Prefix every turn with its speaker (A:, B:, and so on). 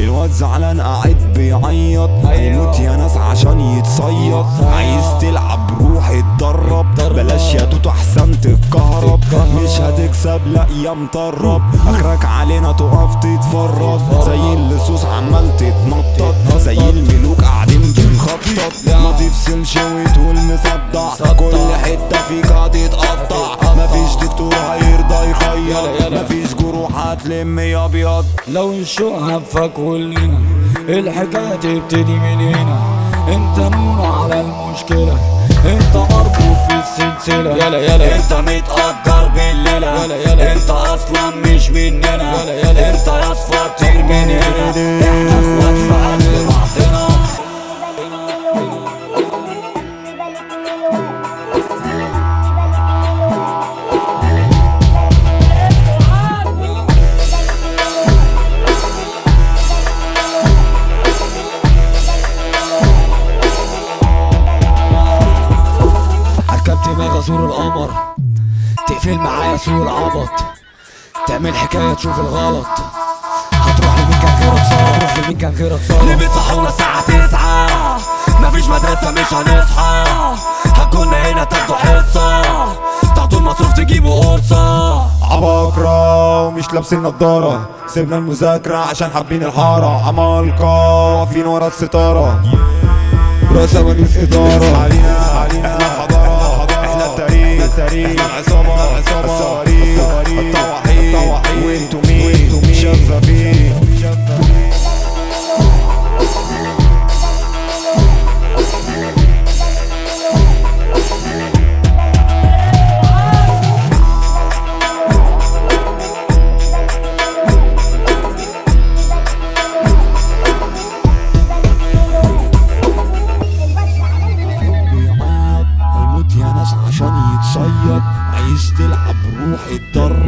A: الواد زعلان قاعد بيعيط هيموت يا ناس عشان يتصيط عايز تلعب روح اتدرب بلاش يا توتو احسن تتكهرب مش هتكسب لا يا مطرب اخرك علينا تقف تتفرج زي اللصوص عمال تتنطط زي الملوك قاعدين بنخطط ما تفصلش وتقول مصدع كل حتة فيك هتتقطع مفيش دكتور هيرضى يخيط مفيش جروح هتلم يا ابيض
B: لو الشوق هفك كلنا الحكاية تبتدي من هنا انت نون على المشكلة انت مربوط بالسلسلة يلا يلا
C: انت متأجر بالليلة
B: يلا يلا.
C: انت اصلا مش مننا
B: يلا يلا.
C: انت يا اصفر طير من هنا احنا اخوات في قلب بعضنا
B: اركب دماغ ازور القمر تقفل معايا سوق العبط تعمل حكاية تشوف الغلط هتروح لمين كان غيرك صار هتروح لمين كان غيرك
C: اللي
B: صار
C: بيصحونا الساعة تسعة مفيش مدرسة مش هنصحى هكونا هنا تاخدوا حصة تاخدوا المصروف تجيبوا قرصة
A: عباقرة ومش لابسين نضارة سيبنا المذاكرة عشان حابين الحارة عمالقة واقفين ورا الستارة رؤساء مجلس إدارة علينا علينا احنا الحضارة احنا التاريخ احنا العصابة الصواريخ الطواحين وانتوا مين شفافين بيعيط هيموت يا ناس عشان يتصيد عايز تلعب روح اتدرب